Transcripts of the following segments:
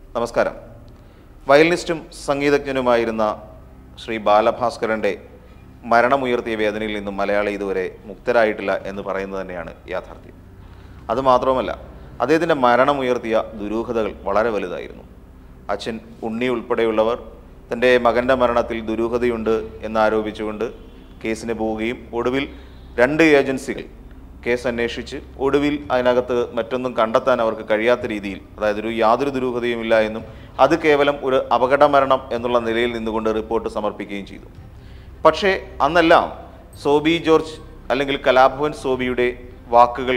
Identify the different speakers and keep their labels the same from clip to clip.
Speaker 1: നമസ്കാരം വയലിനിസ്റ്റും സംഗീതജ്ഞനുമായിരുന്ന ശ്രീ ബാലഭാസ്കരൻ്റെ മരണമുയർത്തിയ വേദനയിൽ നിന്നും മലയാളി ഇതുവരെ മുക്തരായിട്ടില്ല എന്ന് പറയുന്നത് തന്നെയാണ് യാഥാർത്ഥ്യം അതുമാത്രവുമല്ല അദ്ദേഹത്തിൻ്റെ മരണമുയർത്തിയ ദുരൂഹതകൾ വളരെ വലുതായിരുന്നു അച്ഛൻ ഉണ്ണി ഉൾപ്പെടെയുള്ളവർ തൻ്റെ മകൻ്റെ മരണത്തിൽ ദുരൂഹതയുണ്ട് എന്നാരോപിച്ചുകൊണ്ട് കേസിന് പോവുകയും ഒടുവിൽ രണ്ട് ഏജൻസികൾ കേസ് അന്വേഷിച്ച് ഒടുവിൽ അതിനകത്ത് മറ്റൊന്നും കണ്ടെത്താൻ അവർക്ക് കഴിയാത്ത രീതിയിൽ അതായത് ഒരു യാതൊരു ദുരൂഹതയുമില്ല എന്നും അത് കേവലം ഒരു അപകട മരണം എന്നുള്ള നിലയിൽ നിന്നുകൊണ്ട് റിപ്പോർട്ട് സമർപ്പിക്കുകയും ചെയ്തു പക്ഷേ അന്നെല്ലാം സോബി ജോർജ് അല്ലെങ്കിൽ കലാഭവൻ സോബിയുടെ വാക്കുകൾ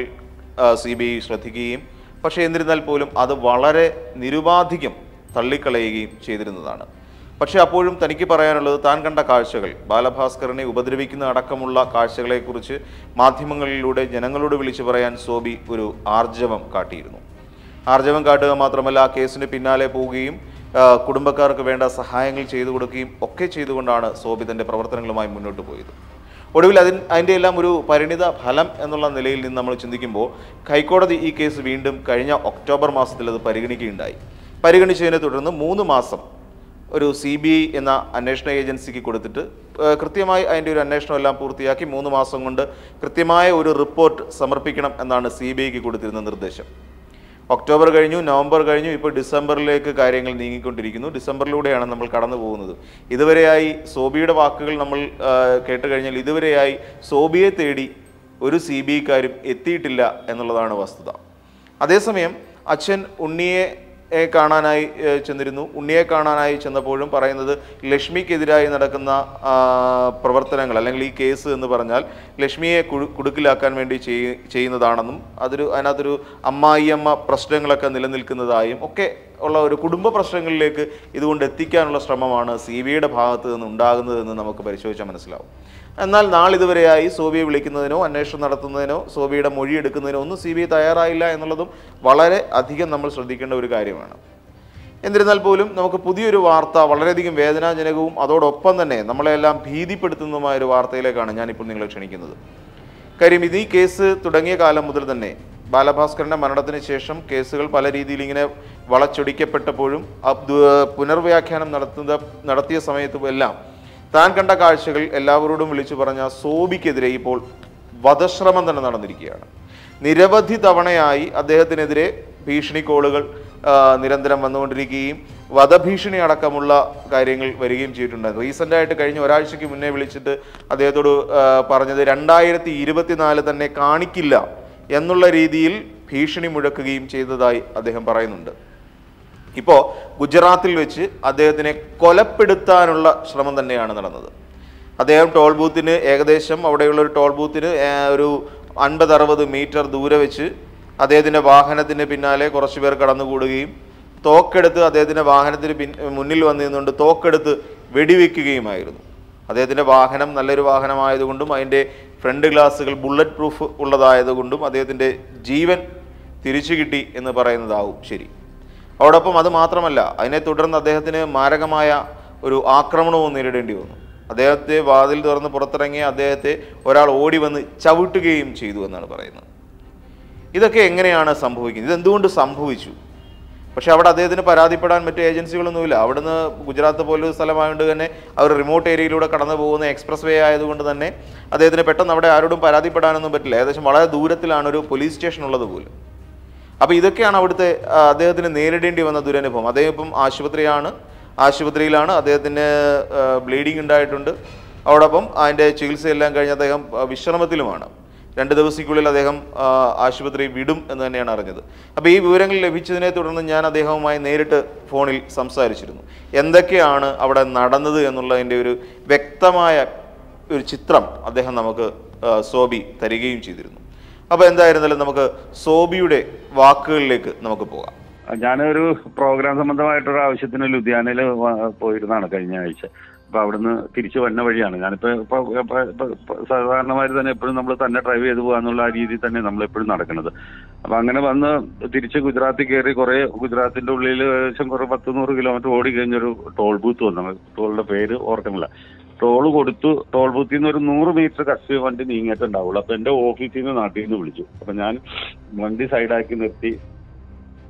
Speaker 1: സി ബി ഐ ശ്രദ്ധിക്കുകയും പക്ഷേ എന്നിരുന്നാൽ പോലും അത് വളരെ നിരുപാധികം തള്ളിക്കളയുകയും ചെയ്തിരുന്നതാണ് പക്ഷേ അപ്പോഴും തനിക്ക് പറയാനുള്ളത് താൻ കണ്ട കാഴ്ചകൾ ബാലഭാസ്കറിനെ ഉപദ്രവിക്കുന്ന അടക്കമുള്ള കാഴ്ചകളെക്കുറിച്ച് മാധ്യമങ്ങളിലൂടെ ജനങ്ങളോട് വിളിച്ചു പറയാൻ സോബി ഒരു ആർജവം കാട്ടിയിരുന്നു ആർജവം കാട്ടുക മാത്രമല്ല ആ കേസിന് പിന്നാലെ പോവുകയും ആ, കുടുംബക്കാർക്ക് വേണ്ട സഹായങ്ങൾ ചെയ്തു കൊടുക്കുകയും ഒക്കെ ചെയ്തുകൊണ്ടാണ് സോബി തൻ്റെ പ്രവർത്തനങ്ങളുമായി മുന്നോട്ട് പോയത് ഒടുവിൽ അതിന് അതിൻ്റെ എല്ലാം ഒരു പരിണിത ഫലം എന്നുള്ള നിലയിൽ നിന്ന് നമ്മൾ ചിന്തിക്കുമ്പോൾ ഹൈക്കോടതി ഈ കേസ് വീണ്ടും കഴിഞ്ഞ ഒക്ടോബർ മാസത്തിൽ അത് പരിഗണിക്കുകയുണ്ടായി പരിഗണിച്ചതിനെ തുടർന്ന് മൂന്ന് മാസം ഒരു സി ബി ഐ എന്ന അന്വേഷണ ഏജൻസിക്ക് കൊടുത്തിട്ട് ആ, കൃത്യമായി അതിൻ്റെ ഒരു അന്വേഷണം എല്ലാം പൂർത്തിയാക്കി മൂന്ന് മാസം കൊണ്ട് കൃത്യമായ ഒരു റിപ്പോർട്ട് സമർപ്പിക്കണം എന്നാണ് സി ബി ഐക്ക് കൊടുത്തിരുന്ന നിർദ്ദേശം ഒക്ടോബർ കഴിഞ്ഞു നവംബർ കഴിഞ്ഞു ഇപ്പോൾ ഡിസംബറിലേക്ക് കാര്യങ്ങൾ നീങ്ങിക്കൊണ്ടിരിക്കുന്നു ഡിസംബറിലൂടെയാണ് നമ്മൾ കടന്നു പോകുന്നത് ഇതുവരെയായി സോബിയുടെ വാക്കുകൾ നമ്മൾ ആ, കേട്ട് കഴിഞ്ഞാൽ ഇതുവരെയായി സോബിയെ തേടി ഒരു സി ബി ഐക്കാരും എത്തിയിട്ടില്ല എന്നുള്ളതാണ് വസ്തുത അതേസമയം അച്ഛൻ ഉണ്ണിയെ ഏ, കാണാനായി ഏ, ചെന്നിരുന്നു ഉണ്ണിയെ കാണാനായി ചെന്നപ്പോഴും പറയുന്നത് ലക്ഷ്മിക്കെതിരായി നടക്കുന്ന ആ, പ്രവർത്തനങ്ങൾ അല്ലെങ്കിൽ ഈ കേസ് എന്ന് പറഞ്ഞാൽ ലക്ഷ്മിയെ കുഴു- കുടുക്കിലാക്കാൻ വേണ്ടി ചെയ്യ- ചെയ്യുന്നതാണെന്നും അതൊരു അതിനകത്തൊരു അമ്മായിയമ്മ പ്രശ്നങ്ങളൊക്കെ നിലനിൽക്കുന്നതായും ഒക്കെ ഉള്ള ഒരു കുടുംബ പ്രശ്നങ്ങളിലേക്ക് ഇതുകൊണ്ട് എത്തിക്കാനുള്ള ശ്രമമാണ് സി ബി ഐയുടെ ഭാഗത്ത് നിന്ന് ഉണ്ടാകുന്നതെന്ന് നമുക്ക് പരിശോധിച്ചാൽ മനസ്സിലാവും എന്നാൽ നാളിതുവരെയായി സോബിയെ വിളിക്കുന്നതിനോ അന്വേഷണം നടത്തുന്നതിനോ സോബിയുടെ മൊഴി എടുക്കുന്നതിനോ ഒന്നും സി ബി ഐ തയ്യാറായില്ല എന്നുള്ളതും വളരെ അധികം നമ്മൾ ശ്രദ്ധിക്കേണ്ട ഒരു കാര്യമാണ് എന്നിരുന്നാൽ പോലും നമുക്ക് പുതിയൊരു വാർത്ത വളരെയധികം വേദനാജനകവും അതോടൊപ്പം തന്നെ നമ്മളെല്ലാം ഭീതിപ്പെടുത്തുന്നതുമായ ഒരു വാർത്തയിലേക്കാണ് ഞാനിപ്പോൾ നിങ്ങളെ ക്ഷണിക്കുന്നത് കാര്യം ഇത് ഈ കേസ് തുടങ്ങിയ കാലം മുതൽ തന്നെ ബാലഭാസ്കറിന്റെ മരണത്തിന് ശേഷം കേസുകൾ പല രീതിയിൽ ഇങ്ങനെ വളച്ചൊടിക്കപ്പെട്ടപ്പോഴും അത് പുനർവ്യാഖ്യാനം നടത്തുന്ന നടത്തിയ സമയത്തും എല്ലാം താൻ കണ്ട കാഴ്ചകൾ എല്ലാവരോടും വിളിച്ചു പറഞ്ഞ സോബിക്കെതിരെ ഇപ്പോൾ വധശ്രമം തന്നെ നടന്നിരിക്കുകയാണ് നിരവധി തവണയായി അദ്ദേഹത്തിനെതിരെ ഭീഷണി കോളുകൾ ആ, നിരന്തരം വന്നുകൊണ്ടിരിക്കുകയും വധഭീഷണി അടക്കമുള്ള കാര്യങ്ങൾ വരികയും ചെയ്തിട്ടുണ്ടായിരുന്നു റീസെൻ്റ് ആയിട്ട് കഴിഞ്ഞ ഒരാഴ്ചയ്ക്ക് മുന്നേ വിളിച്ചിട്ട് അദ്ദേഹത്തോട് ആ, പറഞ്ഞത് രണ്ടായിരത്തി ഇരുപത്തിനാല് തന്നെ കാണിക്കില്ല എന്നുള്ള രീതിയിൽ ഭീഷണി മുഴക്കുകയും ചെയ്തതായി അദ്ദേഹം പറയുന്നുണ്ട് ഇപ്പോൾ ഗുജറാത്തിൽ വെച്ച് അദ്ദേഹത്തിനെ കൊലപ്പെടുത്താനുള്ള ശ്രമം തന്നെയാണ് നടന്നത് അദ്ദേഹം ടോൾ ബൂത്തിന് ഏകദേശം അവിടെയുള്ള ഒരു ടോൾ ബൂത്തിന് ഏ, ഒരു അൻപത് അറുപത് മീറ്റർ ദൂരെ വെച്ച് അദ്ദേഹത്തിൻ്റെ വാഹനത്തിന് പിന്നാലെ കുറച്ച് പേർ കടന്നുകൂടുകയും തോക്കെടുത്ത് അദ്ദേഹത്തിൻ്റെ വാഹനത്തിന് പിൻ മുന്നിൽ വന്നു നിന്നുകൊണ്ട് തോക്കെടുത്ത് വെടിവെക്കുകയുമായിരുന്നു അദ്ദേഹത്തിൻ്റെ വാഹനം നല്ലൊരു വാഹനമായതുകൊണ്ടും അതിൻ്റെ ഫ്രണ്ട് ഗ്ലാസുകൾ ബുള്ളറ്റ് പ്രൂഫ് ഉള്ളതായതുകൊണ്ടും അദ്ദേഹത്തിൻ്റെ ജീവൻ തിരിച്ചു കിട്ടി എന്ന് പറയുന്നതാവും ശരി അതോടൊപ്പം അത് മാത്രമല്ല അതിനെ തുടർന്ന് അദ്ദേഹത്തിന് മാരകമായ ഒരു ആക്രമണവും നേരിടേണ്ടി വന്നു അദ്ദേഹത്തെ വാതിൽ തുറന്ന് പുറത്തിറങ്ങിയ അദ്ദേഹത്തെ ഒരാൾ ഓടി വന്ന് ചവിട്ടുകയും ചെയ്തു എന്നാണ് പറയുന്നത് ഇതൊക്കെ എങ്ങനെയാണ് സംഭവിക്കുന്നത് ഇതെന്തുകൊണ്ട് സംഭവിച്ചു പക്ഷെ അവിടെ അദ്ദേഹത്തിന് പരാതിപ്പെടാൻ മറ്റു ഏജൻസികളൊന്നുമില്ല അവിടുന്ന് ഗുജറാത്ത് പോലൊരു സ്ഥലമായതുകൊണ്ട് തന്നെ അവർ റിമോട്ട് ഏരിയയിലൂടെ കടന്നു പോകുന്ന എക്സ്പ്രസ് വേ ആയതുകൊണ്ട് തന്നെ അദ്ദേഹത്തിന് പെട്ടെന്ന് അവിടെ ആരോടും പരാതിപ്പെടാനൊന്നും പറ്റില്ല ഏകദേശം വളരെ ദൂരത്തിലാണ് ഒരു പോലീസ് സ്റ്റേഷൻ ഉള്ളത് പോലും അപ്പോൾ ഇതൊക്കെയാണ് അവിടുത്തെ ആ, അദ്ദേഹത്തിന് നേരിടേണ്ടി വന്ന ദുരനുഭവം അദ്ദേഹം ഇപ്പം ആശുപത്രിയാണ് ആശുപത്രിയിലാണ് അദ്ദേഹത്തിന് ബ്ലീഡിങ് ഉണ്ടായിട്ടുണ്ട് അതോടൊപ്പം അതിൻ്റെ ചികിത്സയെല്ലാം കഴിഞ്ഞ് അദ്ദേഹം ആ, വിശ്രമത്തിലുമാണ് രണ്ട് ദിവസത്തിനുള്ളിൽ അദ്ദേഹം ആ, ആശുപത്രി വിടും എന്ന് തന്നെയാണ് അറിഞ്ഞത് അപ്പോൾ ഈ വിവരങ്ങൾ ലഭിച്ചതിനെ തുടർന്ന് ഞാൻ അദ്ദേഹവുമായി നേരിട്ട് ഫോണിൽ സംസാരിച്ചിരുന്നു എന്തൊക്കെയാണ് അവിടെ നടന്നത് എന്നുള്ളതിൻ്റെ ഒരു വ്യക്തമായ ഒരു ചിത്രം അദ്ദേഹം നമുക്ക് ആ, സോബി തരികയും ചെയ്തിരുന്നു അപ്പോൾ എന്തായിരുന്നാലും നമുക്ക് സോബിയുടെ വാക്കുകളിലേക്ക് നമുക്ക് പോകാം
Speaker 2: ഞാനൊരു പ്രോഗ്രാം സംബന്ധമായിട്ടൊരു ആവശ്യത്തിന് ലുധിയാനയിൽ പോയിരുന്നതാണ് കഴിഞ്ഞ ആഴ്ച അപ്പൊ അവിടുന്ന് തിരിച്ചു വന്ന വഴിയാണ് ഞാനിപ്പോ ഇപ്പൊ ഇപ്പൊ ഇപ്പൊ ഇപ്പൊ സാധാരണമാര് തന്നെ എപ്പോഴും നമ്മൾ തന്നെ ഡ്രൈവ് ചെയ്ത് പോകാന്നുള്ള ആ രീതിയിൽ തന്നെ നമ്മൾ എപ്പോഴും നടക്കുന്നത് അപ്പൊ അങ്ങനെ വന്ന് തിരിച്ച് ഗുജറാത്തിൽ കയറി കുറെ ഗുജറാത്തിന്റെ ഉള്ളിൽ ഏകദേശം കുറെ പത്ത് നൂറ് കിലോമീറ്റർ ഓടി കഴിഞ്ഞൊരു ടോൾ ബൂത്ത് വന്നു ടോളിന്റെ പേര് ഓർക്കണില്ല ടോൾ കൊടുത്തു ടോൾ ബൂത്തിൽ നിന്ന് ഒരു നൂറ് മീറ്റർ കസ്റ്റഡി വണ്ടി നീങ്ങിയിട്ടുണ്ടാവുള്ളൂ അപ്പൊ എന്റെ ഓഫീസിൽ നിന്ന് നാട്ടിൽ നിന്ന് വിളിച്ചു അപ്പൊ ഞാൻ വണ്ടി സൈഡാക്കി നിർത്തി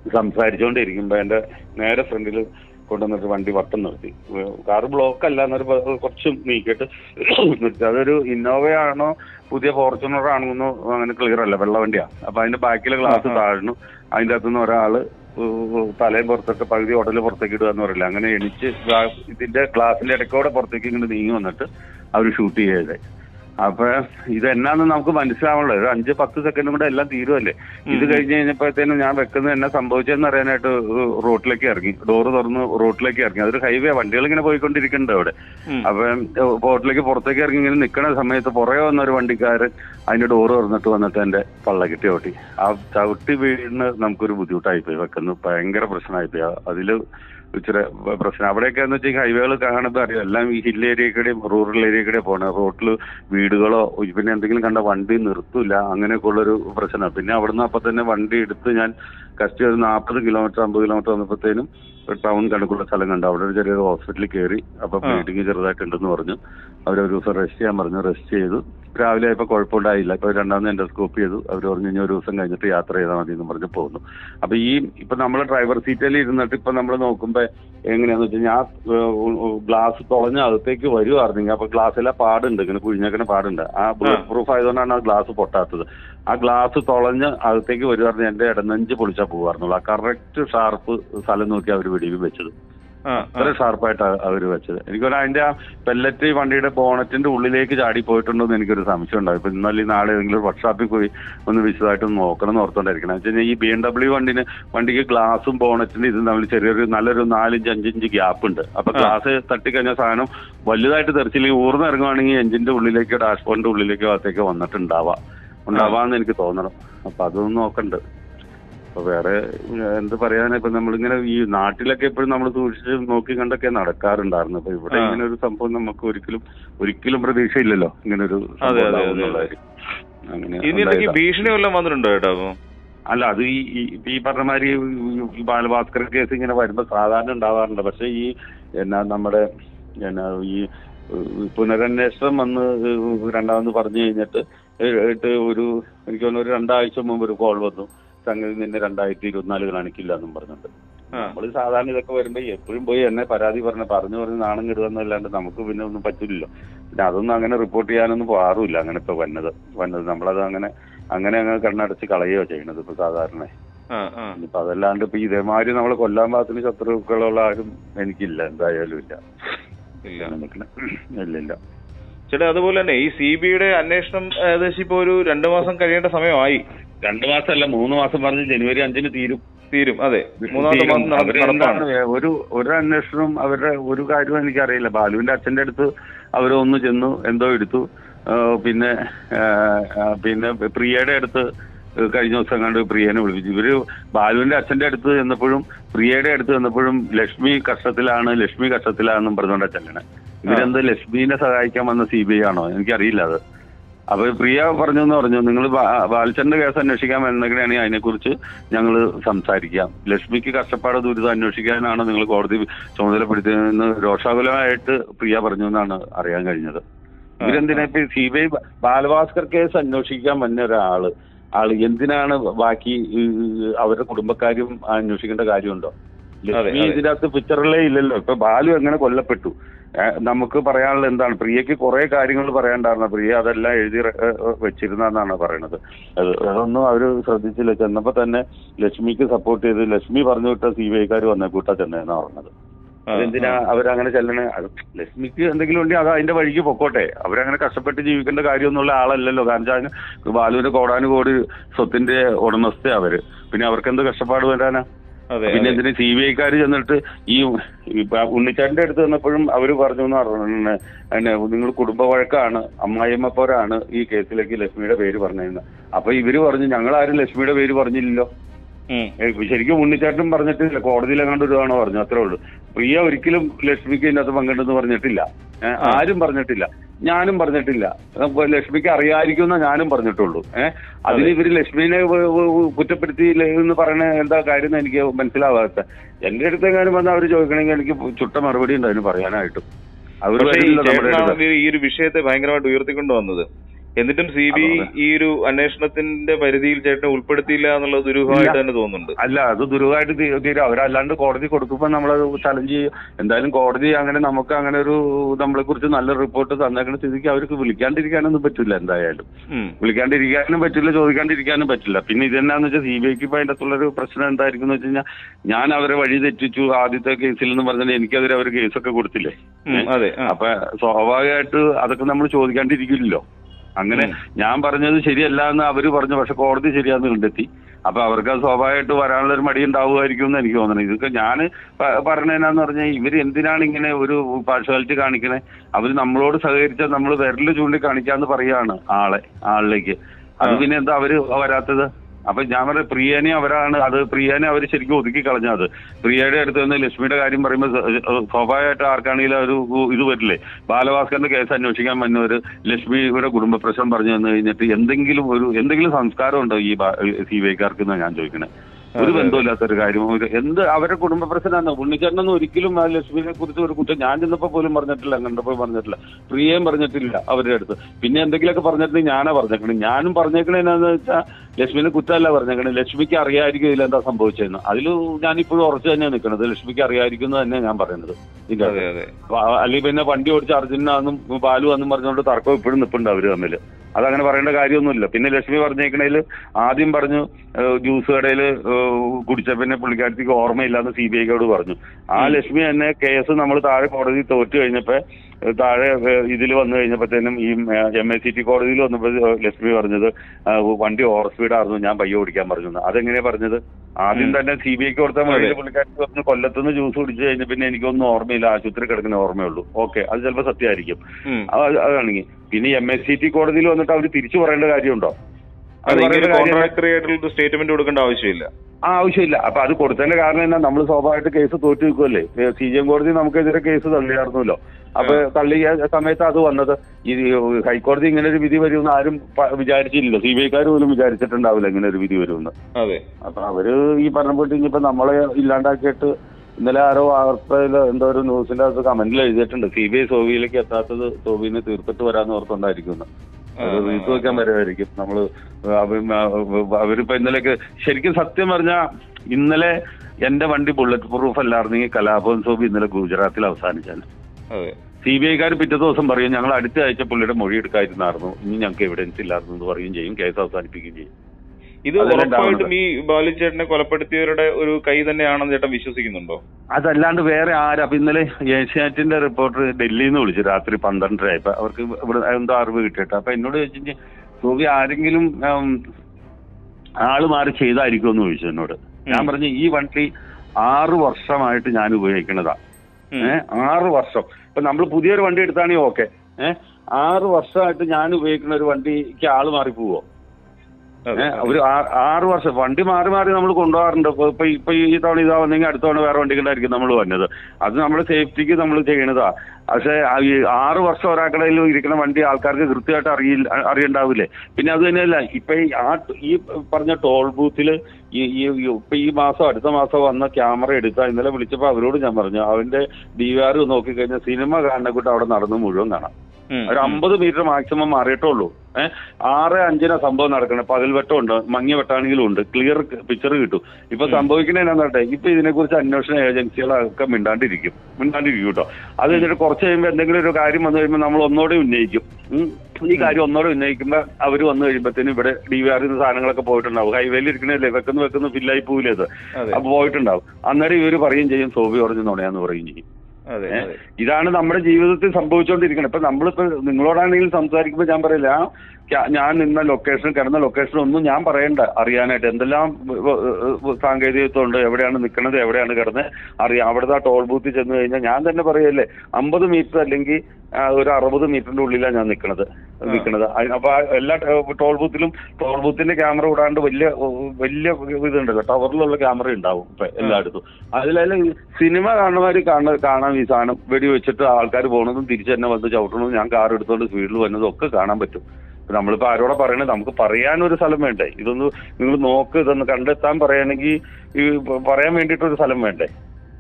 Speaker 2: സംസാരിച്ചുകൊണ്ടിരിക്കുമ്പോ എന്റെ നേരെ ഫ്രണ്ടിൽ കൊണ്ടുവന്നിട്ട് വണ്ടി വട്ടം നിർത്തി കാറ് ബ്ലോക്ക് അല്ല എന്നൊരു പ- കുറച്ച് നീക്കിയിട്ട് നിർത്തി അതൊരു ഇന്നോവയാണോ പുതിയ ഫോർച്യൂണർ ആണോ അങ്ങനെ ക്ലിയർ അല്ല വെള്ള വണ്ടിയാ അപ്പൊ അതിന്റെ ബാക്കിലെ ഗ്ലാസ്
Speaker 1: ആഹാ.
Speaker 2: താഴ്ന്നു അതിന്റെ അകത്തുനിന്ന് ഒരാള് ഉ- തലയും പുറത്തിട്ട് പകുതി ഉടല് പുറത്തേക്ക് ഇടുക എന്ന് പറയില്ല അങ്ങനെ എണിച്ച് ഗ്ലാ- ഇതിന്റെ ഗ്ലാസിന്റെ ഇടയ്ക്കൂടെ പുറത്തേക്ക് ഇങ്ങോട്ട് നീങ്ങി വന്നിട്ട് അവർ ഷൂട്ട് ചെയ്തത് അപ്പൊ ഇത് എന്നാന്ന് നമുക്ക് മനസ്സിലാവണല്ലോ ഒരു അഞ്ച് പത്ത് സെക്കൻഡും കൂടെ എല്ലാം തീരുമല്ലേ ഇത് കഴിഞ്ഞ് കഴിഞ്ഞപ്പോഴത്തേനും ഞാൻ വെക്കുന്നത് എന്നാ സംഭവിച്ചതെന്ന് അറിയാനായിട്ട് റോട്ടിലേക്ക് ഇറങ്ങി ഡോറ് തുറന്ന് റോട്ടിലേക്ക് ഇറങ്ങി അതൊരു ഹൈവേ വണ്ടികൾ ഇങ്ങനെ പോയിക്കൊണ്ടിരിക്കുന്നുണ്ട് അവിടെ
Speaker 1: ഉം.
Speaker 2: അപ്പൊ റോട്ടിലേക്ക് പുറത്തേക്ക് ഇറങ്ങി ഇങ്ങനെ നിൽക്കുന്ന സമയത്ത് പുറകെ വന്ന ഒരു വണ്ടിക്കാരൻ അതിന്റെ ഡോറ് തുറന്നിട്ട് വന്നിട്ട് എന്റെ പള്ള കെട്ടി ഓട്ടി ആ ചവിട്ടി വീണ് നമുക്കൊരു ബുദ്ധിമുട്ടായിപ്പോയി വെക്കുന്നു ഭയങ്കര പ്രശ്നമായിപ്പോയി ആ- അതില് ഇച്ചിരി പ്രശ്നം അവിടെയൊക്കെ എന്ന് വെച്ചാൽ ഹൈവേകൾ കാണുമ്പോൾ അറിയാം എല്ലാം ഈ ഹിൽ ഏരിയ കൂടെയും റൂറൽ ഏരിയ കൂടെ പോണേ റോട്ടിൽ വീടുകളോ പിന്നെ എന്തെങ്കിലും കണ്ട വണ്ടി നിർത്തൂല അങ്ങനെയൊക്കെ ഉള്ളൊരു പ്രശ്നമാണ് പിന്നെ അവിടുന്ന് അപ്പൊ തന്നെ വണ്ടി എടുത്ത് ഞാൻ കഷ്ടി ഒരു നാൽപ്പത് കിലോമീറ്റർ അമ്പത് കിലോമീറ്റർ വന്നപ്പോഴത്തേനും ഒരു ടൗൺ കണക്കുള്ള സ്ഥലം കണ്ടു അവിടെ ഒരു ചെറിയൊരു ഹോസ്പിറ്റലിൽ കയറി അപ്പൊ
Speaker 1: ആ.
Speaker 2: ബ്ലീഡിങ് ചെറുതായിട്ടുണ്ടെന്ന് പറഞ്ഞു അവരൊരു ദിവസം റെസ്റ്റ് ചെയ്യാൻ പറഞ്ഞു റെസ്റ്റ് ചെയ്തു രാവിലെ ആയപ്പോൾ കുഴപ്പമുണ്ടായില്ല ഇപ്പൊ രണ്ടാമത് എൻഡോസ്കോപ്പ് ചെയ്തു അവർ പറഞ്ഞു ഇനി ഒരു ദിവസം കഴിഞ്ഞിട്ട് യാത്ര ചെയ്താൽ മതി എന്ന് പറഞ്ഞ് പോകുന്നു അപ്പൊ ഈ ഇപ്പൊ നമ്മൾ ഡ്രൈവർ സീറ്റിൽ ഇരുന്നിട്ട് ഇപ്പൊ നമ്മൾ നോക്കുമ്പോ എങ്ങനെയാന്ന് വെച്ചാൽ ഞാൻ ഗ്ലാസ് തുളഞ്ഞ അകത്തേക്ക് വരുവായിരുന്നെങ്കിൽ അപ്പൊ ഗ്ലാസ്സിലെ പാടുണ്ട് ഇങ്ങനെ കുഴിഞ്ഞേക്കണ പാടുണ്ട് ആ ബുള്ളറ്റ് പ്രൂഫ് ആയതുകൊണ്ടാണ് ആ ഗ്ലാസ് പൊട്ടാത്തത് ആ ഗ്ലാസ് തുളഞ്ഞ് അകത്തേക്ക് വരുവായിരുന്നു എന്റെ ഇടനെഞ്ച് പൊളിച്ചാ പോവായിരുന്നുള്ളൂ ആ കറക്റ്റ് ഷാർപ്പ് സ്ഥലം നോക്കി അവർ വെടിവ് വെച്ചത്
Speaker 1: ആ, ആ.
Speaker 2: അത്ര ഷാർപ്പായിട്ട് അവർ വെച്ചത് എനിക്കൊരു അതിന്റെ ആ പെല്ലറ്റ് വണ്ടിയുടെ ബോണറ്റിന്റെ ഉള്ളിലേക്ക് ചാടി പോയിട്ടുണ്ടോ എന്ന് എനിക്കൊരു സംശയം ഉണ്ടാവും ഇപ്പൊ ഇന്നലെ നാളെ ഏതെങ്കിലും ഒരു വർക്ക്ഷോപ്പിൽ പോയി ഒന്ന് വിശദമായിട്ട് ഒന്ന് നോക്കണം എന്ന് ഓർത്തോണ്ടായിരിക്കണം എന്ന് വെച്ചാൽ ഈ ബി എം ഡബ്ല്യു വണ്ടിന് വണ്ടിക്ക് ഗ്ലാസും ബോണറ്റിന്റെ ഇതും തമ്മിൽ ചെറിയൊരു നല്ലൊരു നാലിഞ്ച് അഞ്ചിഞ്ച് ഗ്യാപ്പ് ഉണ്ട് അപ്പൊ
Speaker 1: ആ.
Speaker 2: ഗ്ലാസ് തട്ടിക്കഴിഞ്ഞ സാധനം വലുതായിട്ട് തെറിച്ചില്ലെങ്കിൽ ഊർന്ന് ഇറങ്ങുവാണെങ്കിൽ എഞ്ചിന്റെ ഉള്ളിലേക്കോ ഡാഷ്ബോർഡിന്റെ ഉള്ളിലേക്കോ അകത്തേക്കോ വന്നിട്ടുണ്ടാവാം ഉണ്ടാവാന്ന് എനിക്ക് തോന്നണം അപ്പൊ അതൊന്നും നോക്കണ്ട് അപ്പൊ വേറെ ഏഹ്, എന്ത് പറയാനാ ഇപ്പൊ നമ്മളിങ്ങനെ ഈ നാട്ടിലൊക്കെ എപ്പോഴും നമ്മൾ സൂക്ഷിച്ച് നോക്കി കണ്ടൊക്കെ നടക്കാറുണ്ടായിരുന്നു അപ്പൊ ഇവിടെ
Speaker 1: ആ.
Speaker 2: ഇങ്ങനെ ഒരു സംഭവം നമുക്ക് ഒരിക്കലും ഒരിക്കലും പ്രതീക്ഷയില്ലല്ലോ ഇങ്ങനെ ഒരു
Speaker 1: അതെ, അതെ,
Speaker 2: സംഭവം
Speaker 1: അതെ,
Speaker 2: ഉണ്ടാവുമെന്നുള്ള
Speaker 1: അതെ.
Speaker 2: കാര്യം. അങ്ങനെ
Speaker 1: ഇനി എന്തൊക്കെ
Speaker 2: ഉണ്ടായതാ.
Speaker 1: ഭീഷണി വല്ലതും വന്നിട്ടുണ്ടോ ചേട്ടാ അപ്പൊ
Speaker 2: അല്ല അത് ഈ ഈ- ഈ പറഞ്ഞ മാതിരി ഈ ബാലഭാസ്കർ കേസ് ഇങ്ങനെ വരുമ്പോ സാധാരണ ഉണ്ടാവാറുണ്ട് പക്ഷെ ഈ എന്നാ നമ്മുടെ എന്നാ ഈ ഏഹ്, പുനരന്വേഷണം വന്ന് ഏഹ്, രണ്ടാമത് പറഞ്ഞു കഴിഞ്ഞിട്ട് ഏഹ്, ഒരു എനിക്ക് തോന്നുന്നു ഒരു രണ്ടാഴ്ച മുമ്പ് ഒരു കോൾ വന്നു സംഗതി നിന്നെ രണ്ടായിരത്തി ഇരുപത്തിനാല് കാണിക്കില്ല എന്നും പറഞ്ഞിട്ട്
Speaker 1: ആ.
Speaker 2: നമ്മൾ സാധാരണ ഇതൊക്കെ വരുമ്പോ എപ്പോഴും പോയി എന്നെ പരാതി പറഞ്ഞ പറഞ്ഞു പറഞ്ഞ് നാണം കിടുകയെന്നല്ലാണ്ട് നമുക്ക് പിന്നെ ഒന്നും പറ്റില്ലല്ലോ പിന്നെ അതൊന്നും അങ്ങനെ റിപ്പോർട്ട് ചെയ്യാനൊന്നും പോകാറുമില്ല അങ്ങനെ ഇപ്പൊ വന്നത് വന്നത് നമ്മളത് അങ്ങനെ അങ്ങനെ അങ്ങ് കണ്ണടച്ച് കളയുകയോ ചെയ്യണത് ഇപ്പൊ സാധാരണ
Speaker 1: ആ, ആ.
Speaker 2: ഇനിയിപ്പൊ അതല്ലാണ്ട് ഇപ്പൊ ഇതേമാതിരി നമ്മളെ കൊല്ലാൻ പാകത്തിന് ശത്രുക്കളുള്ള ആരും എനിക്കില്ല എന്തായാലും ഇല്ല
Speaker 1: ഇല്ല
Speaker 2: നമുക്കില്ല ഇല്ല ഇല്ല
Speaker 1: ചേട്ടാ അതുപോലെ തന്നെ ഈ സി ബിയുടെ അന്വേഷണം ഏകദേശം ഇപ്പൊ ഒരു രണ്ടു മാസം കഴിയേണ്ട സമയമായി
Speaker 2: രണ്ടു മാസമല്ല മൂന്ന് മാസം പറഞ്ഞ് ജനുവരി അഞ്ചിന് തീരും
Speaker 1: തീരും അതെ മൂന്നാമത്തെ മാസം നട-
Speaker 2: അവര്
Speaker 1: നടപ്പാണ്
Speaker 2: എന്താണ് ഒരു ഒരു അന്വേഷണവും അവരുടെ ഒരു കാര്യവും എനിക്കറിയില്ല ബാലുവിന്റെ അച്ഛന്റെ അടുത്ത് അവരൊന്ന് ചെന്നു എന്തോ എടുത്തു ആ, പിന്നെ ആ, ആ, പിന്നെ പ്രിയയുടെ അടുത്ത് കഴിഞ്ഞ ദിവസം കണ്ട് പ്രിയനെ വിളിപ്പിച്ചു ഇവര് ബാലുവിന്റെ അച്ഛന്റെ അടുത്ത് ചെന്നപ്പോഴും പ്രിയയുടെ അടുത്ത് ചെന്നപ്പോഴും ലക്ഷ്മി കഷ്ടത്തിലാണ് ലക്ഷ്മി കഷ്ടത്തിലാണെന്നും പറഞ്ഞുകൊണ്ടാ ചെല്ലണേ ഇവരെന്ത് ലക്ഷ്മിനെ സഹായിക്കാൻ വന്ന സി ബി ഐ ആണോ എനിക്കറിയില്ല അത് അപ്പൊ പ്രിയ പറഞ്ഞു എന്ന് പറഞ്ഞു നിങ്ങൾ ബാലച്ചന്റെ കേസ് അന്വേഷിക്കാൻ വരുന്നതിനാണെങ്കിൽ അതിനെക്കുറിച്ച് ഞങ്ങൾ സംസാരിക്കാം ലക്ഷ്മിക്ക് കഷ്ടപ്പാട് ദുരിതം അന്വേഷിക്കാനാണ് നിങ്ങൾ കോടതി ചുമതലപ്പെടുത്തിയതെന്ന് രോഷാകുലമായിട്ട് പ്രിയ പറഞ്ഞു എന്നാണ് അറിയാൻ കഴിഞ്ഞത് ഇവരെന്തിനാ ഇപ്പൊ C B I Balabhaskar case അന്വേഷിക്കാൻ വന്ന ഒരാള് ആള് എന്തിനാണ് ബാക്കി ഈ, അവരുടെ കുടുംബക്കാരും അന്വേഷിക്കേണ്ട കാര്യമുണ്ടോ ലക്ഷ്മി
Speaker 1: അതെ.
Speaker 2: ഇതിനകത്ത് പിക്ചറിലേ ഇല്ലല്ലോ ഇപ്പൊ ബാലു എങ്ങനെ കൊല്ലപ്പെട്ടു ഏ, നമുക്ക് പറയാനുള്ള എന്താണ് പ്രിയക്ക് കുറെ കാര്യങ്ങൾ പറയാണ്ടായിരുന്നു പ്രിയ അതെല്ലാം എഴുതി റെ- ഏ, ഏ, വെച്ചിരുന്നെന്നാണ് പറയണത് അത് അതൊന്നും അവര് ശ്രദ്ധിച്ചില്ല ചെന്നപ്പോ തന്നെ ലക്ഷ്മിക്ക് സപ്പോർട്ട് ചെയ്ത് ലക്ഷ്മി പറഞ്ഞു വിട്ട സി ബി ഐക്കാർ വന്നേ കൂട്ടാ ചെന്നേന്നാ പറഞ്ഞത്
Speaker 1: ആ,
Speaker 2: അതെന്തിനാ അവരങ്ങനെ ചെല്ലണേ അത് ലക്ഷ്മിക്ക് എന്തെങ്കിലും ഉണ്ടെങ്കിൽ അത് അതിന്റെ വഴിക്ക് പൊക്കോട്ടെ അവരങ്ങനെ കഷ്ടപ്പെട്ട് ജീവിക്കേണ്ട കാര്യമൊന്നുള്ള ആളല്ലല്ലോ കാരണം വെച്ചാൽ ബാലുവിന്റെ കോടാനുകോടി സ്വത്തിന്റെ ഉടമസ്ഥ അവര് പിന്നെ അവർക്ക് എന്ത് കഷ്ടപ്പാട് വരാനാ
Speaker 1: അതെ
Speaker 2: പിന്നെ
Speaker 1: അതെ.
Speaker 2: എന്തിന് സി ബി ഐക്കാർ ചെന്നിട്ട് ഈ ഈ ബ- ഉണ്ണിച്ചാന്റെ അടുത്ത് ചെന്നപ്പോഴും അവര് പറഞ്ഞു എന്ന് പറഞ്ഞു അതിനെ നിങ്ങൾ കുടുംബ വഴക്കാണ് അമ്മായിയമ്മപ്പോരാണ് ഈ കേസിലേക്ക് ലക്ഷ്മിയുടെ പേര് പറഞ്ഞിരുന്നത് അപ്പൊ ഇവര് പറഞ്ഞു ഞങ്ങൾ ആരും ലക്ഷ്മിയുടെ പേര് പറഞ്ഞില്ലല്ലോ
Speaker 1: ഉം.
Speaker 2: ഏ, ശരിക്കും ഉണ്ണിച്ചാട്ടും പറഞ്ഞിട്ടില്ല കോടതിയിലെങ്ങാണ്ട് ഒരു തവണ പറഞ്ഞു അത്രേ ഉള്ളൂ പ്രിയ ഒരിക്കലും ലക്ഷ്മിക്ക് ഇതിനകത്ത് പങ്കിട്ടെന്ന് പറഞ്ഞിട്ടില്ല ഏ,
Speaker 1: ആ.
Speaker 2: ആരും പറഞ്ഞിട്ടില്ല ഞാനും പറഞ്ഞിട്ടില്ല അപ്പൊ ലക്ഷ്മിക്ക് അറിയാതിരിക്കുന്ന ഞാനും പറഞ്ഞിട്ടുള്ളൂ ഏഹ് അതിന്
Speaker 1: അതെ.
Speaker 2: ഇവര് ലക്ഷ്മിനെ വ- വ- വ- കുറ്റപ്പെടുത്തി ല- എന്ന് പറയണ എന്താ കാര്യം എന്ന് എനിക്ക് മനസ്സിലാവാത്ത എന്റെ അടുത്തെങ്ങാനും വന്ന് അവർ ചോദിക്കണമെങ്കിൽ എനിക്ക് ചുട്ട മറുപടി ഉണ്ട് അതിന് പറയാനായിട്ടും അവര്
Speaker 1: പക്ഷേ ഈ
Speaker 2: വരില്ല നമ്മുടെ
Speaker 1: ചേട്ടനാണ്
Speaker 2: അടുത്ത്.
Speaker 1: ഈ ഒരു വിഷയത്തെ ഭയങ്കരമായിട്ട് ഉയർത്തിക്കൊണ്ട് വന്നത് എന്നിട്ടും സി ബി ഐ ഈ ഒരു അന്വേഷണത്തിന്റെ പരിധിയിൽ ചേട്ടനെ ഉൾപ്പെടുത്തിയില്ല എന്നുള്ളത് ദുരൂഹമായിട്ട് തന്നെ തോന്നുന്നുണ്ട്
Speaker 2: അല്ല അത് ദുരൂഹമായിട്ട് തീ- തീരും അവരല്ലാണ്ട് കോടതി കൊടുക്കുമ്പോൾ നമ്മളത് ചലഞ്ച് ചെയ്യും എന്തായാലും കോടതി അങ്ങനെ നമുക്ക് അങ്ങനെ ഒരു നമ്മളെ കുറിച്ച് നല്ല റിപ്പോർട്ട് തന്നേക്കുന്ന സ്ഥിതിക്ക് അവർക്ക് വിളിക്കാണ്ടിരിക്കാനൊന്നും പറ്റില്ല എന്തായാലും
Speaker 1: ഉം.
Speaker 2: വിളിക്കാണ്ടിരിക്കാനും പറ്റില്ല ചോദിക്കാണ്ടിരിക്കാനും പറ്റില്ല പിന്നെ ഇതെന്നാന്ന് വെച്ചാൽ സി ബി ഐക്ക് ഇപ്പൊ അതിന്റെ അകത്തുള്ളൊരു പ്രശ്നം എന്തായിരിക്കും എന്ന് വെച്ച് കഴിഞ്ഞാൽ ഞാൻ അവരെ വഴി തെറ്റിച്ചു ആദ്യത്തെ കേസിൽ എന്ന് പറഞ്ഞാൽ എനിക്കെതിരെ അവർ കേസൊക്കെ കൊടുത്തില്ലേ
Speaker 1: ഉം, അതെ ആ.
Speaker 2: അപ്പൊ സ്വാഭാവികമായിട്ട് അതൊക്കെ നമ്മൾ ചോദിക്കാണ്ടിരിക്കില്ലല്ലോ അങ്ങനെ ഞാൻ പറഞ്ഞത് ശരിയല്ല എന്ന് അവര് പറഞ്ഞു പക്ഷെ കോടതി ശരിയാന്ന് കണ്ടെത്തി അപ്പൊ അവർക്ക് അത് സ്വാഭാവികമായിട്ട് വരാനുള്ള ഒരു മടി ഉണ്ടാവുമായിരിക്കും എന്ന് എനിക്ക് തോന്നുന്നത് ഇതൊക്കെ ഞാൻ പറഞ്ഞതെന്നാന്ന് പറഞ്ഞാൽ ഇവർ എന്തിനാണ് ഇങ്ങനെ ഒരു പാർഷ്വാലിറ്റി കാണിക്കണേ അവര് നമ്മളോട് സഹകരിച്ചാൽ നമ്മൾ വിരല് ചൂണ്ടി കാണിക്കാന്ന് പറയാണ് ആളെ ആളിലേക്ക് അത് പിന്നെ എന്താ അവര് വരാത്തത് അപ്പൊ ഞാൻ പറയാം പ്രിയനെ അവരാണ് അത് പ്രിയനെ അവർ ശരിക്കും ഒതുക്കി കളഞ്ഞത് പ്രിയയുടെ അടുത്ത് നിന്ന് ലക്ഷ്മിയുടെ കാര്യം പറയുമ്പോൾ സ്വാഭാവികമായിട്ട് ആർക്കാണെങ്കിലും ഒരു ഇത് വരില്ലേ ബാലഭാസ്കറിന്റെ കേസ് അന്വേഷിക്കാൻ വന്നവര് ലക്ഷ്മിയുടെ കുടുംബ പ്രശ്നം പറഞ്ഞു തന്നു കഴിഞ്ഞിട്ട് എന്തെങ്കിലും ഒരു എന്തെങ്കിലും സംസ്കാരം ഉണ്ടോ ഈ സി ബി ഐക്കാർക്ക് എന്നാണ് ഞാൻ ചോദിക്കണേ ഒരു ബന്ധമില്ലാത്തൊരു കാര്യം ഒരു എന്ത് അവരുടെ കുടുംബ പ്രശ്നമാണ് ഉണ്ണിച്ചേട്ടനൊന്നും ഒരിക്കലും ആ ലക്ഷ്മിനെ കുറിച്ച് ഒരു കുറ്റം ഞാൻ ചെന്നപ്പോ പോലും പറഞ്ഞിട്ടില്ല കണ്ടപ്പോൾ പറഞ്ഞിട്ടില്ല പ്രിയയും പറഞ്ഞിട്ടില്ല അവരുടെ അടുത്ത് പിന്നെ എന്തെങ്കിലുമൊക്കെ പറഞ്ഞിട്ട് ഞാനാ പറഞ്ഞേക്കണേ ഞാനും പറഞ്ഞേക്കണേ എന്നാന്ന് വെച്ചാൽ ലക്ഷ്മിനെ കുറ്റമല്ല പറഞ്ഞേക്കണേ ലക്ഷ്മിക്ക് അറിയായിരിക്കും ഇതിൽ എന്താ സംഭവിച്ചതെന്ന് അതിൽ ഞാനിപ്പോഴും ഉറച്ചു തന്നെയാണ് നിൽക്കുന്നത് ലക്ഷ്മിക്ക് അറിയായിരിക്കും എന്ന് തന്നെ ഞാൻ പറയുന്നത് ഇതിന്റെ
Speaker 1: അതെ അതെ
Speaker 2: വ- അല്ലെങ്കിൽ പിന്നെ വണ്ടി ഓടിച്ച് അർജുനാന്നും ബാലു എന്നും പറഞ്ഞുകൊണ്ട് തർക്കം ഇപ്പോഴും നിൽപ്പുണ്ട് അവര് തമ്മിൽ അതങ്ങനെ പറയേണ്ട കാര്യമൊന്നുമില്ല പിന്നെ ലക്ഷ്മി പറഞ്ഞേക്കണേല് ആദ്യം പറഞ്ഞു ഏഹ് ജ്യൂസ് കടയിൽ കുടിച്ച പിന്നെ പുള്ളിക്കാരത്തിക്ക് ഓർമ്മയില്ലാന്ന് സി ബി ഐക്കോട് പറഞ്ഞു ആ ലക്ഷ്മി തന്നെ കേസ് നമ്മൾ താഴെ കോടതി തോറ്റു കഴിഞ്ഞപ്പോ ഏഹ് താഴെ ഇതിൽ വന്നു കഴിഞ്ഞപ്പോഴത്തേനും ഈ എം എ സി ടി കോടതിയിൽ വന്നപ്പോൾ ലക്ഷ്മി പറഞ്ഞത് ആ, വണ്ടി ഓവർ സ്പീഡായിരുന്നു ഞാൻ പയ്യെ ഓടിക്കാൻ പറഞ്ഞു എന്ന്. അതെങ്ങനെയാ പറഞ്ഞത് ആദ്യം തന്നെ സി ബി ഐക്ക് കൊടുത്ത മൊഴിയിൽ പുള്ളിക്കാരത്തി പറഞ്ഞു കൊല്ലത്തുനിന്ന് ജ്യൂസ് കുടിച്ചു കഴിഞ്ഞ പിന്നെ എനിക്കൊന്നും ഓർമ്മയില്ല ആശുപത്രി കിടക്കുന്ന ഓർമ്മയുള്ളൂ ഓക്കെ അത് ചിലപ്പോൾ സത്യമായിരിക്കും
Speaker 1: ഉം.
Speaker 2: അത് അതാണെങ്കിൽ പിന്നെ എം എസ് സി ടി കോടതിയിൽ വന്നിട്ട് അവർ തിരിച്ചു പറയേണ്ട കാര്യമുണ്ടോ അത്
Speaker 1: അത് ഇങ്ങനെ
Speaker 2: പറയേണ്ട കാര്യം
Speaker 1: കോൺട്രാക്ടറി ആയിട്ടുള്ള സ്റ്റേറ്റ്മെന്റ് കൊടുക്കേണ്ട ആവശ്യമില്ല
Speaker 2: ആ ആവശ്യമില്ല അപ്പൊ അത് കൊടുത്തതിന്റെ കാരണം എന്നാ നമ്മൾ സ്വാഭാവികമായിട്ട് കേസ് തോറ്റു നിൽക്കുമല്ലേ സി ജി എം കോടതി നമുക്കെതിരെ കേസ് തള്ളിയായിരുന്നല്ലോ അപ്പൊ തള്ളിയ സമയത്ത് അത് വന്നത് ഈ ഹൈക്കോടതി ഇങ്ങനെ ഒരു വിധി വരുമെന്ന് ആരും പ- വിചാരിച്ചില്ലല്ലോ സി ബി ഐക്കാർ പോലും വിചാരിച്ചിട്ടുണ്ടാവില്ല ഇങ്ങനെ ഒരു വിധി വരുമെന്ന്
Speaker 1: അതെ
Speaker 2: അപ്പൊ അവര് ഈ പറഞ്ഞ പോലെ ഇനിയിപ്പോ നമ്മളെ ഇല്ലാണ്ടാക്കിയിട്ട് ഇന്നലെ ആരോ വാർത്തയിൽ എന്തോ ഒരു ന്യൂസിന്റെ അകത്ത് കമന്റിൽ എഴുതിയിട്ടുണ്ട് സി ബി ഐ സോവിയിലേക്ക് എത്താത്തത് സോവിനെ തീർത്തിട്ട് വരാന്ന് ഓർത്തുണ്ടായിരിക്കും അത് വീട്ടു വെക്കാൻ വരുമായിരിക്കും നമ്മള് അവ- അവരിപ്പോ ഇന്നലെയൊക്കെ ശരിക്കും സത്യം പറഞ്ഞാ ഇന്നലെ എന്റെ വണ്ടി ബുള്ളറ്റ് പ്രൂഫ് അല്ലായിരുന്നെങ്കിൽ കലാഭവൻ സോബി ഇന്നലെ ഗുജറാത്തിൽ അവസാനിച്ചാണ്
Speaker 1: അതെ
Speaker 2: സി ബി ഐക്കാർ പിറ്റേ ദിവസം പറയും ഞങ്ങൾ അടുത്ത ആഴ്ച പുള്ളിയുടെ മൊഴി എടുക്കാതിരുന്നായിരുന്നു ഇനി ഞങ്ങൾക്ക് എവിഡൻസ് ഇല്ലായിരുന്നു എന്ന് പറയുകയും ചെയ്യും കേസ് അവസാനിപ്പിക്കുകയും ചെയ്യും
Speaker 1: ഇത്
Speaker 2: അതെല്ലാം
Speaker 1: ഉറപ്പായിട്ടും ഈ ബാലിച്ചേട്ടനെ കൊലപ്പെടുത്തിയവരുടെ ഒരു കൈ തന്നെയാണെന്ന് ചേട്ടൻ വിശ്വസിക്കുന്നുണ്ടോ
Speaker 2: അതല്ലാണ്ട് വേറെ ആരാ അപ്പൊ ഇന്നലെ ഏഷ്യാനെറ്റിന്റെ റിപ്പോർട്ടർ ഡൽഹിയിൽ നിന്ന് വിളിച്ചു രാത്രി പന്ത്രണ്ടരയായപ്പോ അവർക്ക് ഇവിടെ എന്തോ അറിവ് കിട്ടിയിട്ട് അപ്പൊ എന്നോട് ചോദിച്ചു സോവി ആരെങ്കിലും ഉം, ആള് മാറി ചെയ്തായിരിക്കും എന്ന് ചോദിച്ചു എന്നോട് ഞാൻ പറഞ്ഞു ഈ വണ്ടി ആറ് വർഷമായിട്ട് ഞാൻ ഉപയോഗിക്കണതാ
Speaker 1: ഉം.
Speaker 2: ഏഹ് ആറ് വർഷം ഇപ്പൊ നമ്മൾ പുതിയൊരു വണ്ടി എടുത്താണെങ്കിൽ ഓക്കെ ഏഹ് ആറ് വർഷമായിട്ട് ഞാൻ ഉപയോഗിക്കുന്ന ഒരു വണ്ടിക്ക് ആള് മാറി പോവോ
Speaker 1: അതെ.
Speaker 2: ഏഹ് ഒരു ആ- ആറ് വർഷം വണ്ടി മാറി മാറി നമ്മൾ കൊണ്ടുപോകാറുണ്ട് ഇപ്പൊ ഇപ്പൊ ഇപ്പൊ ഈ തവണ ഇതാ വന്നെങ്കിൽ അടുത്ത തവണ വേറെ വണ്ടികളായിരിക്കും നമ്മൾ വന്നത് അത് നമ്മുടെ സേഫ്റ്റിക്ക് നമ്മൾ ചെയ്യണതാ പക്ഷെ ആ ഈ ആറ് വർഷം ഒരാക്കടയിൽ ഇരിക്കുന്ന വണ്ടി ആൾക്കാർക്ക് കൃത്യമായിട്ട് അറിയില്ല അറിയണ്ടാവില്ലേ പിന്നെ അത് തന്നെയല്ല ഇപ്പൊ ഈ ആ ഈ പറഞ്ഞ ടോൾ ബൂത്തില് ഈ ഈ ഈ ഇപ്പൊ ഈ മാസം അടുത്ത മാസം വന്ന ക്യാമറ എടുത്താൽ ഇന്നലെ വിളിച്ചപ്പോ അവരോട് ഞാൻ പറഞ്ഞു അവന്റെ ഡി വി ആർ നോക്കിക്കഴിഞ്ഞാൽ സിനിമ കാണുന്ന കൂട്ട് അവിടെ നടന്ന് മുഴുവൻ കാണാം
Speaker 1: ഉം.
Speaker 2: ഒരു അമ്പത് മീറ്റർ മാക്സിമം മാറിയിട്ടുള്ളൂ ഏഹ് ആറ് അഞ്ചിനാ സംഭവം നടക്കണേ പകൽ വെട്ടം ഉണ്ട് മങ്ങിയ വെട്ടാണെങ്കിലും ഉണ്ട് ക്ലിയർ പിക്ചർ കിട്ടും ഇപ്പൊ സംഭവിക്കണേ എന്നാട്ടെ ഇപ്പൊ ഇതിനെക്കുറിച്ച് അന്വേഷണ ഏജൻസികളൊക്കെ മിണ്ടാണ്ടിരിക്കും മിണ്ടാണ്ടിരിക്കും കേട്ടോ അത് കഴിഞ്ഞിട്ട് കുറച്ച് കഴിയുമ്പോൾ എന്തെങ്കിലും ഒരു കാര്യം വന്നു കഴിയുമ്പോൾ നമ്മൾ ഒന്നോടെ ഉന്നയിക്കും ഉം. ഈ കാര്യം ഒന്നോടെ ഉന്നയിക്കുമ്പോൾ അവർ വന്നു കഴിയുമ്പോഴത്തേനും ഇവിടെ ഡി വി ആറിൽ സാധനങ്ങളൊക്കെ പോയിട്ടുണ്ടാവും ഹൈവേയിൽ ഇരിക്കണല്ലേ വെക്കുന്ന വെക്കുന്ന ഫില്ലായി പോവില്ലേ അത്
Speaker 1: അതെ
Speaker 2: അപ്പൊ പോയിട്ടുണ്ടാവും അന്നേരം ഇവര് പറയും ചെയ്യും സോബി പറഞ്ഞു നുണയാന്ന് പറയും ചെയ്യും
Speaker 1: അതെ
Speaker 2: ഏ?
Speaker 1: അതെ
Speaker 2: ഇതാണ് നമ്മുടെ ജീവിതത്തിൽ സംഭവിച്ചുകൊണ്ടിരിക്കുന്നത് ഇപ്പൊ നമ്മളിപ്പോ നിങ്ങളോടാണെങ്കിലും സംസാരിക്കുമ്പോൾ ഞാൻ പറയില്ല ആ, ക്യാ- ഞാൻ നിന്ന ലൊക്കേഷൻ കിടന്ന ലൊക്കേഷൻ ഒന്നും ഞാൻ പറയണ്ട അറിയാനായിട്ട് എന്തെല്ലാം വ- വ- വ- സാങ്കേതികത്വം ഉണ്ട് എവിടെയാണ് നിൽക്കുന്നത് എവിടെയാണ് കിടന്നത് അറിയാം അവിടുത്തെ ആ ടോൾ ബൂത്തിൽ ചെന്ന് കഴിഞ്ഞാൽ ഞാൻ തന്നെ പറയല്ലേ അമ്പത് മീറ്റർ അല്ലെങ്കിൽ ആ, ഒരു അറുപത് മീറ്ററിന്റെ ഉള്ളിലാണ് ഞാൻ നിൽക്കുന്നത് നിൽക്കുന്നത് അപ്പൊ ആ എല്ലാ ട- ടോൾ ബൂത്തിലും ടോൾ ബൂത്തിന്റെ ക്യാമറ കൂടാണ്ട് വലിയ വലിയ ഇതുണ്ടല്ലോ ടവറിലുള്ള ക്യാമറ ഉണ്ടാവും ഇപ്പൊ എല്ലായിടത്തും അതിലെല്ലാം ഈ സിനിമ കാണുന്നവര് കാണ കാണാൻ ഈ സാധനം വെടി വെച്ചിട്ട് ആൾക്കാർ പോണതും തിരിച്ചു തന്നെ വന്ന് ചവിട്ടണതും ഞാൻ കാർ എടുത്തോണ്ട് സ്പീഡിൽ വന്നതും ഒക്കെ കാണാൻ പറ്റും ഇപ്പൊ നമ്മളിപ്പോ ആരോടെ പറയണത് നമുക്ക് പറയാനൊരു സ്ഥലം വേണ്ടേ ഇതൊന്ന് നിങ്ങൾ നോക്ക് ഇതൊന്ന് കണ്ടെത്താൻ പറയുകയാണെങ്കിൽ ഈ പ- പറയാൻ വേണ്ടിയിട്ടൊരു സ്ഥലം വേണ്ടേ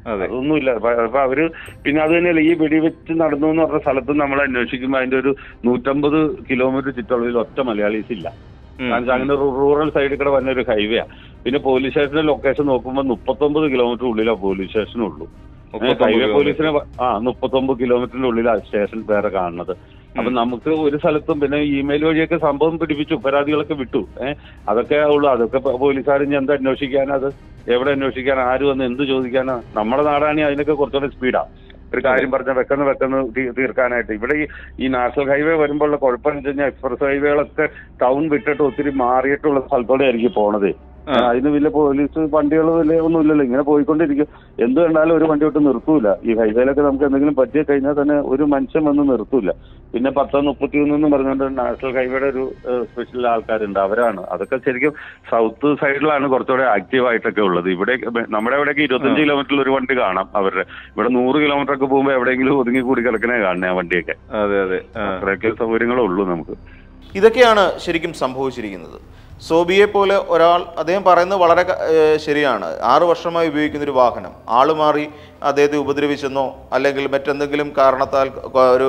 Speaker 1: അതെ
Speaker 2: അതൊന്നുമില്ല അപ്പൊ അപ്പൊ അവര് പിന്നെ അത് തന്നെയല്ല ഈ വെടിവെച്ച് നടന്നു എന്ന് പറഞ്ഞ സ്ഥലത്ത് നമ്മൾ അന്വേഷിക്കുമ്പോൾ അതിന്റെ ഒരു നൂറ്റമ്പത് കിലോമീറ്റർ ചുറ്റളവിൽ ഒറ്റ മലയാളീസ് ഇല്ല
Speaker 1: ഉം.
Speaker 2: കാരണം വെച്ചാൽ അങ്ങനെ റൂറൽ സൈഡിൽ കൂടെ വന്ന ഒരു ഹൈവേ പിന്നെ പോലീസ് സ്റ്റേഷന്റെ ലൊക്കേഷൻ നോക്കുമ്പോൾ മുപ്പത്തൊമ്പത് കിലോമീറ്റർ ഉള്ളിലാ പോലീസ് സ്റ്റേഷനുള്ളൂ
Speaker 1: മുപ്പത്തൊമ്പത്
Speaker 2: ഹൈവേ
Speaker 1: കിലോമീറ്റർ.
Speaker 2: പോലീസിനെ വ- ആ മുപ്പത്തൊമ്പത് കിലോമീറ്ററിന്റെ ഉള്ളിലാണ് സ്റ്റേഷൻ വേറെ കാണുന്നത് അപ്പൊ നമുക്ക് ഒരു സ്ഥലത്തും പിന്നെ ഇമെയിൽ വഴിയൊക്കെ സംഭവം പിടിപ്പിച്ചു പരാതികളൊക്കെ വിട്ടു ഏഹ് അതൊക്കെ ഉള്ളു അതൊക്കെ പ- പോലീസുകാർ ഇനി എന്താ അന്വേഷിക്കാനാ അത് എവിടെ അന്വേഷിക്കാൻ ആര് വന്ന് എന്ത് ചോദിക്കാനാ നമ്മുടെ നാടാണെങ്കിൽ അതിനൊക്കെ കുറച്ചുകൂടെ സ്പീഡാ ഒരു കാര്യം പറഞ്ഞാൽ വെക്കുന്ന വെക്കുന്ന തീ- തീർക്കാനായിട്ട് ഇവിടെ ഈ ഈ നാഷണൽ ഹൈവേ വരുമ്പോഴുള്ള കുഴപ്പം വെച്ച് കഴിഞ്ഞാൽ എക്സ്പ്രസ് ഹൈവേകളൊക്കെ ടൗൺ വിട്ടിട്ട് ഒത്തിരി മാറിയിട്ടുള്ള സ്ഥലത്തോടെ ആയിരിക്കും പോണത്
Speaker 1: ആ.
Speaker 2: അതിന് വലിയ പോലീസ് വണ്ടികൾ വലിയ ഒന്നും ഇല്ലല്ലോ ഇങ്ങനെ പോയിക്കൊണ്ടിരിക്കും എന്ത് കണ്ടാലും ഒരു വണ്ടി വിട്ട് നിർത്തൂല ഈ ഹൈവേയിലൊക്കെ നമുക്ക് എന്തെങ്കിലും പറ്റിയ കഴിഞ്ഞാൽ തന്നെ ഒരു മനുഷ്യൻ വന്ന് നിർത്തൂല പിന്നെ പത്ത് മുപ്പത്തി എന്ന് പറഞ്ഞുകൊണ്ട് നാഷണൽ ഹൈവേയുടെ ഒരു സ്പെഷ്യൽ ആൾക്കാരുണ്ട് അവരാണ് അതൊക്കെ ശരിക്കും സൗത്ത് സൈഡിലാണ് കുറച്ചുകൂടെ ആക്റ്റീവ് ആയിട്ടൊക്കെ ഉള്ളത് ഇവിടെ നമ്മുടെ ഇവിടെയൊക്കെ ഇരുപത്തഞ്ച് കിലോമീറ്ററിൽ ഒരു വണ്ടി കാണാം അവരുടെ ഇവിടെ നൂറ് കിലോമീറ്റർ ഒക്കെ പോകുമ്പോൾ എവിടെയെങ്കിലും ഒതുങ്ങി കൂടി കിടക്കണേ കാണണേ ആ വണ്ടിയൊക്കെ
Speaker 1: അതെ അതെ ആ.
Speaker 2: അത്രയൊക്കെ സൗകര്യങ്ങളേ ഉള്ളൂ നമുക്ക്
Speaker 1: ഇതൊക്കെയാണ് ശരിക്കും സംഭവിച്ചിരിക്കുന്നത് സോബിയെ പോലെ ഒരാൾ അദ്ദേഹം പറയുന്നത് വളരെ ക- ഏഹ് ശരിയാണ് ആറു വർഷമായി ഉപയോഗിക്കുന്ന ഒരു വാഹനം ആള് മാറി അദ്ദേഹത്തെ ഉപദ്രവിച്ചെന്നോ അല്ലെങ്കിൽ മറ്റെന്തെങ്കിലും കാരണത്താൽ ക- ഒരു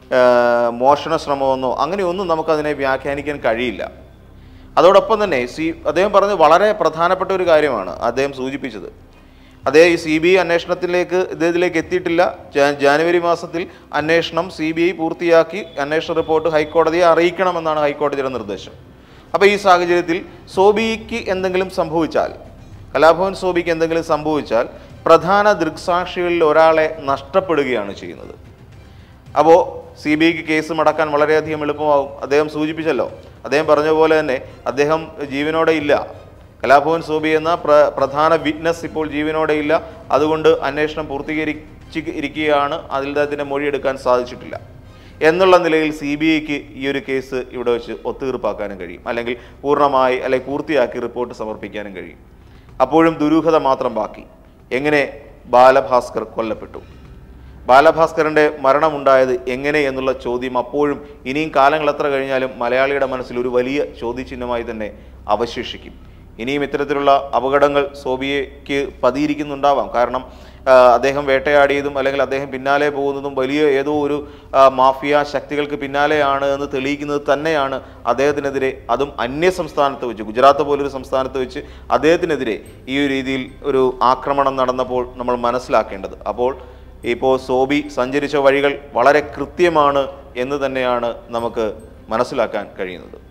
Speaker 1: ഏഹ് മോഷണ ശ്രമമെന്നോ അങ്ങനെയൊന്നും നമുക്കതിനെ വ്യാഖ്യാനിക്കാൻ കഴിയില്ല അതോടൊപ്പം തന്നെ സി അദ്ദേഹം പറഞ്ഞത് വളരെ പ്രധാനപ്പെട്ട ഒരു കാര്യമാണ് അദ്ദേഹം സൂചിപ്പിച്ചത് അദ്ദേഹം ഈ സി ബി ഐ അന്വേഷണത്തിലേക്ക് ഇദ്ദേഹത്തിലേക്ക് എത്തിയിട്ടില്ല ജാ- ജാനുവരി മാസത്തിൽ അന്വേഷണം സി ബി ഐ പൂർത്തിയാക്കി അന്വേഷണ റിപ്പോർട്ട് ഹൈക്കോടതിയെ അറിയിക്കണമെന്നാണ് ഹൈക്കോടതിയുടെ നിർദ്ദേശം അപ്പോൾ ഈ സാഹചര്യത്തിൽ സോബിക്ക് എന്തെങ്കിലും സംഭവിച്ചാൽ കലാഭവൻ സോബിക്ക് എന്തെങ്കിലും സംഭവിച്ചാൽ പ്രധാന ദൃക്സാക്ഷികളിൽ ഒരാളെ നഷ്ടപ്പെടുകയാണ് ചെയ്യുന്നത് അപ്പോൾ സി ബി ഐക്ക് കേസ് മടക്കാൻ വളരെയധികം എളുപ്പമാകും അദ്ദേഹം സൂചിപ്പിച്ചല്ലോ അദ്ദേഹം പറഞ്ഞ പോലെ തന്നെ അദ്ദേഹം ജീവനോടെ ഇല്ല കലാഭവൻ സോബി എന്ന പ്ര പ്രധാന വിറ്റ്നസ് ഇപ്പോൾ ജീവനോടെ ഇല്ല അതുകൊണ്ട് അന്വേഷണം പൂർത്തീകരിച്ച് ഇരിക്കുകയാണ് അതിൽ അദ്ദേഹത്തിൻ്റെ മൊഴിയെടുക്കാൻ സാധിച്ചിട്ടില്ല എന്നുള്ള നിലയിൽ സി ബി ഐക്ക് ഈ ഒരു കേസ് ഇവിടെ വെച്ച് ഒത്തുതീർപ്പാക്കാനും കഴിയും അല്ലെങ്കിൽ പൂർണ്ണമായി അല്ലെങ്കിൽ പൂർത്തിയാക്കി റിപ്പോർട്ട് സമർപ്പിക്കാനും കഴിയും അപ്പോഴും ദുരൂഹത മാത്രം ബാക്കി എങ്ങനെ ബാലഭാസ്കർ കൊല്ലപ്പെട്ടു ബാലഭാസ്കറിന്റെ മരണമുണ്ടായത് എങ്ങനെ എന്നുള്ള ചോദ്യം അപ്പോഴും ഇനിയും കാലങ്ങൾ എത്ര കഴിഞ്ഞാലും മലയാളിയുടെ മനസ്സിൽ ഒരു വലിയ ചോദ്യചിഹ്നമായി തന്നെ അവശേഷിക്കും ഇനിയും ഇത്തരത്തിലുള്ള അപകടങ്ങൾ സോബിയയ്ക്ക് പതിയിരിക്കുന്നുണ്ടാവാം കാരണം ആ, അദ്ദേഹം വേട്ടയാടിയതും അല്ലെങ്കിൽ അദ്ദേഹം പിന്നാലെ പോകുന്നതും വലിയ ഏതോ ഒരു ആ, മാഫിയ ശക്തികൾക്ക് പിന്നാലെയാണ് എന്ന് തെളിയിക്കുന്നത് തന്നെയാണ് അദ്ദേഹത്തിനെതിരെ അതും അന്യ സംസ്ഥാനത്ത് വെച്ച് ഗുജറാത്ത് പോലൊരു സംസ്ഥാനത്ത് വെച്ച് അദ്ദേഹത്തിനെതിരെ ഈ ഒരു രീതിയിൽ ഒരു ആക്രമണം നടന്നപ്പോൾ നമ്മൾ മനസ്സിലാക്കേണ്ടത് അപ്പോൾ ഇപ്പോൾ സോബി സഞ്ചരിച്ച വഴികൾ വളരെ കൃത്യമാണ് എന്ന് തന്നെയാണ് നമുക്ക് മനസ്സിലാക്കാൻ കഴിയുന്നത്